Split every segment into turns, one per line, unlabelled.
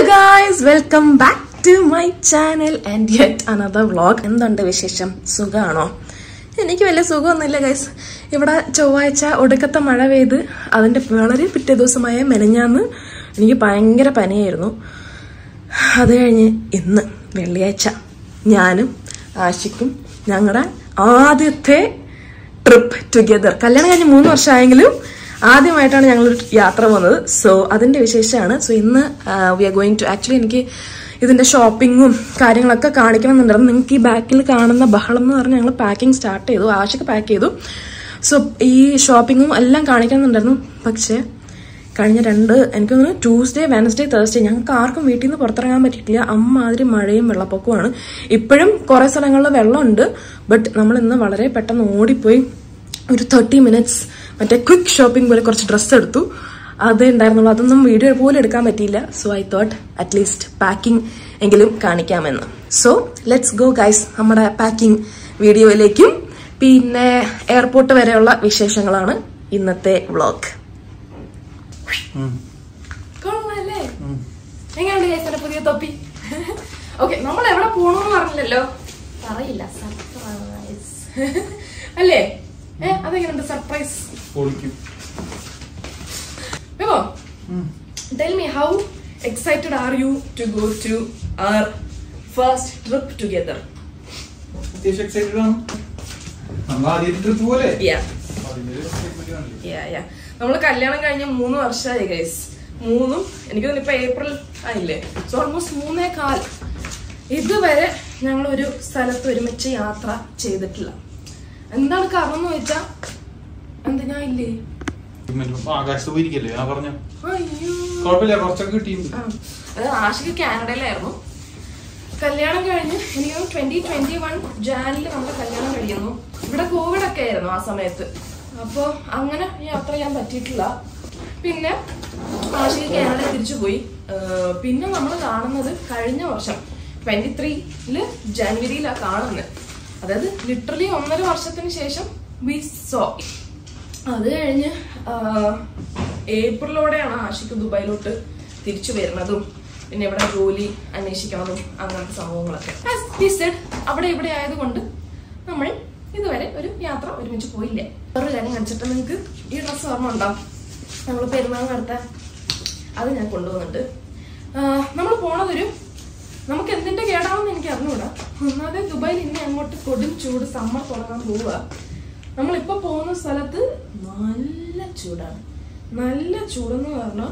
Guys welcome back to my channel and yet another vlog എന്തുണ്ട് വിശേഷം സുഖമാണോ എനിക്ക് വലിയ സുഖമൊന്നുമില്ല ഗൈസ് ഇവിടെ ചൊവ്വാഴ്ച ഒടുക്കത്തെ മഴ പെയ്ത് അതിന്റെ വളരെ പിറ്റേ ദിവസമായ മെനഞ്ഞാന്ന് എനിക്ക് ഭയങ്കര പനിയായിരുന്നു അത് കഴിഞ്ഞ് ഇന്ന് വെള്ളിയാഴ്ച ഞാനും ആഷിക്കും ഞങ്ങളുടെ ആദ്യത്തെ ട്രിപ്പ് ടുഗെദർ കല്യാണം കഴിഞ്ഞ് മൂന്ന് വർഷമായെങ്കിലും ആദ്യമായിട്ടാണ് ഞങ്ങൾ യാത്ര പോകുന്നത് സോ അതിന്റെ വിശേഷമാണ് സോ ഇന്ന് we are going to actually എനിക്ക് ഇതിന്റെ ഷോപ്പിങ്ങും കാര്യങ്ങളൊക്കെ കാണിക്കണമെന്നുണ്ടായിരുന്നു നിങ്ങൾക്ക് ഈ ബാക്കിൽ കാണുന്ന ബഹളം എന്ന് പറഞ്ഞ് ഞങ്ങൾ പാക്കിംഗ് സ്റ്റാർട്ട് ചെയ്തു ആശയ്ക്ക് പാക്ക് ചെയ്തു സോ ഈ ഷോപ്പിങ്ങും എല്ലാം കാണിക്കണമെന്നുണ്ടായിരുന്നു പക്ഷേ കഴിഞ്ഞ രണ്ട് എനിക്ക് തോന്നുന്നു ട്യൂസ്ഡേ വെനസ്ഡേ തേഴ്സ്ഡേ ഞങ്ങൾക്ക് ആർക്കും വീട്ടിൽ നിന്ന് പുറത്തിറങ്ങാൻ പറ്റിയിട്ടില്ല അമ്മാതിരി മഴയും വെള്ളപ്പൊക്കവുമാണ് ഇപ്പോഴും കുറെ സ്ഥലങ്ങളിൽ വെള്ളമുണ്ട് ബട്ട് നമ്മൾ ഇന്ന് വളരെ പെട്ടെന്ന് ഓടിപ്പോയി ഒരു തേർട്ടി മിനിറ്റ്സ് മറ്റേ ക്വിക്ക് ഷോപ്പിംഗ് പോലെ കുറച്ച് ഡ്രസ്സ് എടുത്തു അതേ ഉണ്ടായിരുന്നുള്ളൂ അതൊന്നും വീഡിയോ പോലും എടുക്കാൻ പറ്റിയില്ല so I thought at least packing എങ്കിലും കാണിക്കാമെന്ന് സോ ലെറ്റ്സ് ഗോ ഗൈസ് നമ്മുടെ പാക്കിംഗ് വീഡിയോയിലേക്കും പിന്നെ എയർപോർട്ട് വരെയുള്ള വിശേഷങ്ങളാണ് ഇന്നത്തെ വ്ളോഗ് കൊള്ളാല്ലേ എങ്ങനെയുണ്ട് ചേച്ചന്റെ പുതിയ തൊപ്പി ഓക്കെ നമ്മൾ എവിടെ പോണെന്ന് പറഞ്ഞില്ലല്ലോ പറയില്ല സർപ്രൈസ് അല്ലേ ഏ അതെങ്ങനെയുണ്ട് സർപ്രൈസ്
പൊളിക്കും
Vivo, tell me how excited are you to go to our first trip together?
അത്യാവശ്യം എക്സൈറ്റഡ് ആണ് നമ്മൾ ആദ്യം ട്രിപ്പ് പോലെ
Yeah,
അതിന്റെ ഒരു excitement കാണില്ലേ?
yeah, yeah. നമ്മൾ കല്യാണം കഴിഞ്ഞ് മൂന്ന് വർഷമായി ഗൈസ് മൂന്നും എനിക്ക് തോന്നുന്നു ഇപ്പൊ ഏപ്രിൽ ആയില്ലേ സോ ഓൾമോസ്റ്റ് മൂന്നേ കാൽ ഇതുവരെ ഞങ്ങൾ ഒരു സ്ഥലത്ത് ഒരുമിച്ച് യാത്ര ചെയ്തിട്ടില്ല എന്താണ് കാരണം എന്ന് വെച്ചാ എന്താ ഞാൻ ഇല്ലേ
മറ്റേ ആകാശത്ത് പോയിരിക്കല്ലേ ഞാൻ പറഞ്ഞ
അയ്യോ
കുഴപ്പമില്ല കുറച്ചൊക്കെ കിട്ടിയിട്ടുണ്ട്
ആ. അത് ആഷിക്ക് കാനഡയിലായിരുന്നു കല്യാണം കഴിഞ്ഞ് എനിക്ക് ട്വന്റി ട്വന്റി വൺ ജാനിൽ നമ്മുടെ കല്യാണം കഴിയുന്നു ഇവിടെ കോവിഡ് ഒക്കെ ആയിരുന്നു ആ സമയത്ത് അപ്പോൾ അങ്ങനെ യാത്ര ചെയ്യാൻ പറ്റിയിട്ടില്ല പിന്നെ ആഷിക്ക് കാനഡയിൽ തിരിച്ചു പോയി ഏർ പിന്നെ നമ്മൾ കാണുന്നത് കഴിഞ്ഞ വർഷം ട്വന്റി ത്രീയില് ജനുവരിയിലാണ് കാണുന്നത് അതായത് ലിറ്ററലി ഒന്നര വർഷത്തിന് ശേഷം വി സോ അത് കഴിഞ്ഞ് ആഹ്, ഏപ്രിലോടെയാണ് ആഷിക്ക് ദുബായിലോട്ട് തിരിച്ചു വരുന്നതും പിന്നെ ഇവിടെ ജോലി അന്വേഷിക്കണതും അങ്ങനത്തെ സംഭവങ്ങളൊക്കെ As we said, അവിടെ ഇവിടെ ആയതുകൊണ്ട് നമ്മൾ ഇതുവരെ ഒരു യാത്ര ഒരുമിച്ച് പോയില്ല വേറെ കാര്യം കാണിച്ചിട്ട് നിങ്ങൾക്ക് ഈ ഡ്രസ്സ് ഓർമ്മ ഉണ്ടാവും നമ്മൾ പെരുന്നാൾ നടത്താൻ അത് ഞാൻ കൊണ്ടുപോകുന്നുണ്ട് നമ്മൾ പോണതൊരു നമുക്ക് എന്തിന്റെ കേടാണെന്ന് എനിക്ക് അറിഞ്ഞൂടാ ഒന്നാമതെ ദുബായിൽ ഇനി അങ്ങോട്ട് കൊടും ചൂട് സമ്മർ തുടങ്ങാൻ പോവുക നമ്മളിപ്പോ പോകുന്ന സ്ഥലത്ത് നല്ല ചൂടാണ് നല്ല ചൂടെന്ന് പറഞ്ഞാൽ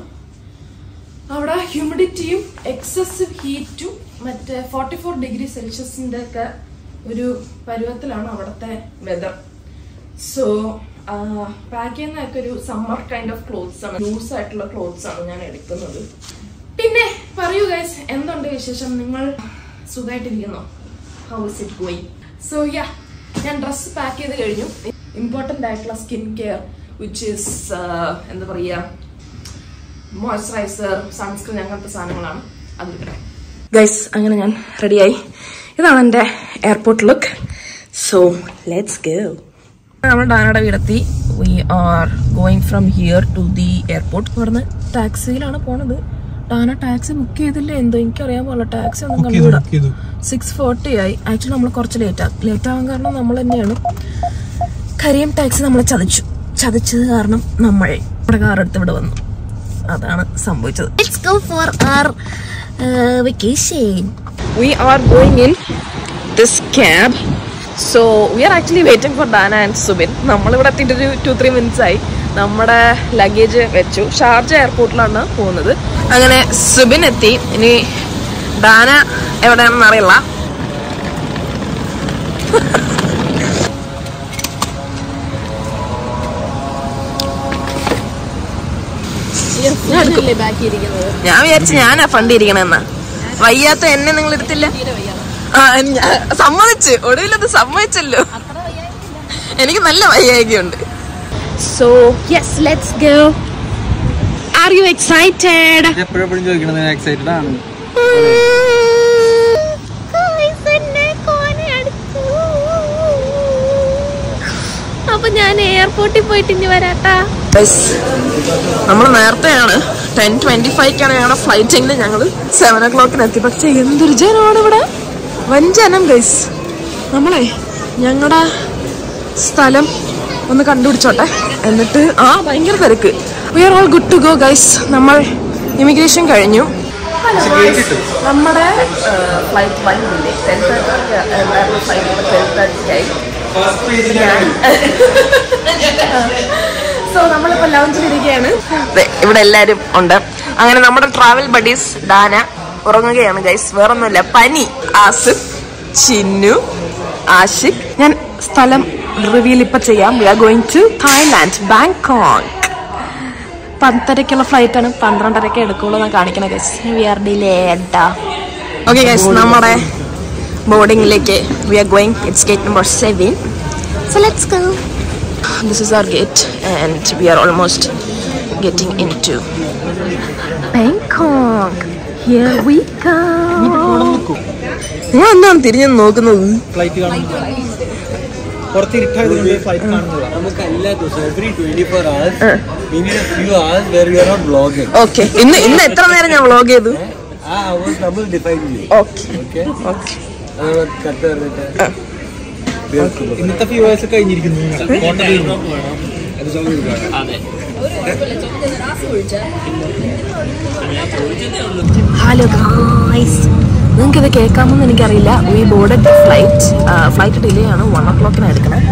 അവിടെ ഹ്യൂമിഡിറ്റിയും എക്സസീവ് ഹീറ്റും മറ്റേ ഫോർട്ടി ഫോർ ഡിഗ്രി സെൽഷ്യസിന്റെ ഒക്കെ ഒരു പരുവത്തിലാണ് അവിടുത്തെ വെതർ സോ പാക്ക് ചെയ്യുന്നതൊക്കെ ഒരു സമ്മർ കൈൻഡ് ഓഫ് ക്ലോത്ത്സ് ആണ് ലൂസ് ആയിട്ടുള്ള ക്ലോത്ത്സ് ആണ് ഞാൻ എടുക്കുന്നത് പിന്നെ പറയൂ ഗൈസ് എന്തുണ്ട് വിശേഷം നിങ്ങൾ സുഖമായിട്ടിരിക്കുന്നോ how is it going so yeah ഞാൻ ഡ്രസ്സ് പാക്ക് ചെയ്ത് കഴിഞ്ഞു ഇമ്പോർട്ടൻ്റ് ആയിട്ടുള്ള സ്കിൻ കെയർ വിച്ച് ഇസ് എന്താ പറയുക മോയ്സ്ചറൈസർ സൺസ്ക്രീൻ അങ്ങനത്തെ സാധനങ്ങളാണ് അതിൽ ഗൈസ് അങ്ങനെ ഞാൻ റെഡിയായി ഇതാണ് എൻ്റെ airport look so let's go നമ്മൾ ഡാനയുടെ വീടെത്തി we are going from here to the airport ഇവിടുന്ന് ടാക്സിയിലാണ് പോണത് ഡാന ടാക്സി ബുക്ക് ചെയ്തില്ലേ എന്തോ എനിക്കറിയാൻ പാടില്ല ടാക്സി ഒന്നും കണ്ടുകൂടാ സിക്സ് ഫോർട്ടി ആയി ആക്ച്വലി നമ്മൾ കുറച്ച് ലേറ്റ് ആകും ലേറ്റ് ആവാൻ കാരണം നമ്മൾ തന്നെയാണ് കരിയം ടാക്സി നമ്മളെ ചതിച്ചു ചതിച്ചത് കാരണം നമ്മൾ നമ്മുടെ കാർ എടുത്ത് ഇവിടെ വന്നു അതാണ് സംഭവിച്ചത് let's go for our vacation we are going in this cab so we are actually waiting for Dana and Subin നമ്മളിവിടെ എത്തിയിട്ട് ഒരു ടു ത്രീ മിനിറ്റ്സ് ആയി നമ്മുടെ ലഗേജ് വെച്ചു ഷാർജ എയർപോർട്ടിലാണ് പോകുന്നത് അങ്ങനെ സുബിൻ എത്തി ഇനി ഡാന എവിടെയാണെന്ന് അറിയില്ല ഞാൻ വിചാരിച്ചു ഞാനാ ഫണ്ട് ഇരിക്കണെന്നാ വയ്യാത്ത എന്നെ നിങ്ങൾ എടുത്തില്ല ആ ഞാൻ സമ്മതിച്ച് ഒടുവിലത് സമ്മതിച്ചല്ലോ എനിക്ക് നല്ല വയ്യായികയുണ്ട് so yes let's go are you excited
എപ്പോഴെപ്പോഴും ചോദിക്കണത് എക്സൈറ്റഡ് ആണ്
അപ്പൊ ഞാൻ എയർപോർട്ടിൽ പോയിട്ട് ഇനി വരാട്ടാ
നമ്മൾ നേരത്തെയാണ് ടെൻ ട്വന്റി ഫൈവ്ക്കാണ് ഞങ്ങളുടെ ഫ്ലൈറ്റ് എങ്കിലും ഞങ്ങൾ സെവൻ ഒ ക്ലോക്കിന് എത്തി പക്ഷെ എന്തൊരു ജനമാണ് ഇവിടെ വൻ ജനം ഗൈസ് നമ്മളെ ഞങ്ങളുടെ സ്ഥലം ഒന്ന് കണ്ടുപിടിച്ചോട്ടെ എന്നിട്ട് ആ ഭയങ്കര തിരക്ക് we are all good to go guys നമ്മൾ ഇമിഗ്രേഷൻ കഴിഞ്ഞു നമ്മുടെ ഫ്ലൈറ്റ് വന്നില്ലേ ടെൻ തേർട്ടി ഫ്ലൈറ്റ് ടെൻ തേർട്ടിക്കായി
ഫസ്റ്റ് പേജിൽ
സോ നമ്മളിപ്പോ ലൗഞ്ചിലിരിക്കുകയാണ് ഇവിടെ എല്ലാരും ഉണ്ട് അങ്ങനെ നമ്മുടെ ട്രാവൽ ബഡീസ് ഡാന ഉറങ്ങുകയാണ് ഗൈസ് വേറൊന്നുമില്ല പനി ആസിഫ് ചിന്നു ആഷിഖ് ഞാൻ സ്ഥലം റിവീൽ ഇപ്പൊ ചെയ്യാം we are going to Thailand Bangkok പത്തരക്കുള്ള ഫ്ലൈറ്റ് ആണ് പന്ത്രണ്ടരക്ക് എടുക്കുള്ളൂ എന്ന് കാണിക്കണ ഗൈസ് വി ആർ ഡിലേഡാ ഓക്കെ ഗൈസ് നമ്മുടെ ബോർഡിംഗിലേക്ക് we are going it's gate number seven so let's go this is our gate and we are almost getting into Bangkok. Here we go. നിങ്ങൾ എന്താണ് തിരിഞ്ഞു നോക്കുന്നത്
ഫ്ലൈറ്റ് കാണുന്നു പുറത്ത് ഇരുട്ടായതുകൊണ്ട് ഫ്ലൈറ്റ് കാണുന്നില്ല
നമുക്ക് എല്ലാ ദിവസവും every twenty four hours we need a few hours where you are not blogging
okay ഇന്ന് ഇന്ന് എത്ര നേരം ഞാൻ വ്ളോഗ് ചെയ്തു
ആ അവേഴ്സ് നമ്മൾ ഡിഫൈൻ ചെയ്യും
ഓക്കെ
ഓക്കെ
ഓക്കെ
അത് കത്ത് പറഞ്ഞിട്ട് തീർക്കും
ഇന്നത്തെ ഫ്യൂ അവേഴ്സ് കഴിഞ്ഞിരിക്കുന്നു കോട്ട കഴിഞ്ഞു
ഹലോ ഗായ്സ് നിങ്ങൾക്ക് ഇത് കേൾക്കാമെന്ന് എനിക്കറിയില്ല we board flight flight delay ആണ് വൺ ഓ ക്ലോക്കിന് എടുക്കണം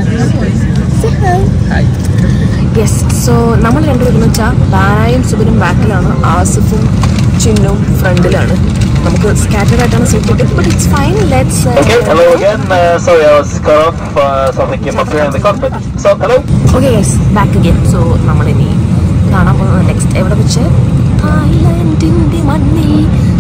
യെസ് സോ നമ്മൾ രണ്ടുപേരും വെച്ചാൽ ബാനായും സുബിനും ബാക്കിലാണ് ആസിഫും ചിന്നും ഫ്രണ്ടിലാണ് നമുക്ക് സ്കാറ്റർ ആയിട്ടാണ് സീറ്റ് കിട്ടിയത് but it's fine let's
Okay, hello again. Uh, sorry, I was cut off. Uh, something came up here in the cockpit. So, hello.
Okay yes back again so നമ്മളിനി കാണാൻ പോകുന്നത് നെക്സ്റ്റ് എവിടെ വെച്ച് തായ്ലൻഡിന്റെ മണ്ണിൽ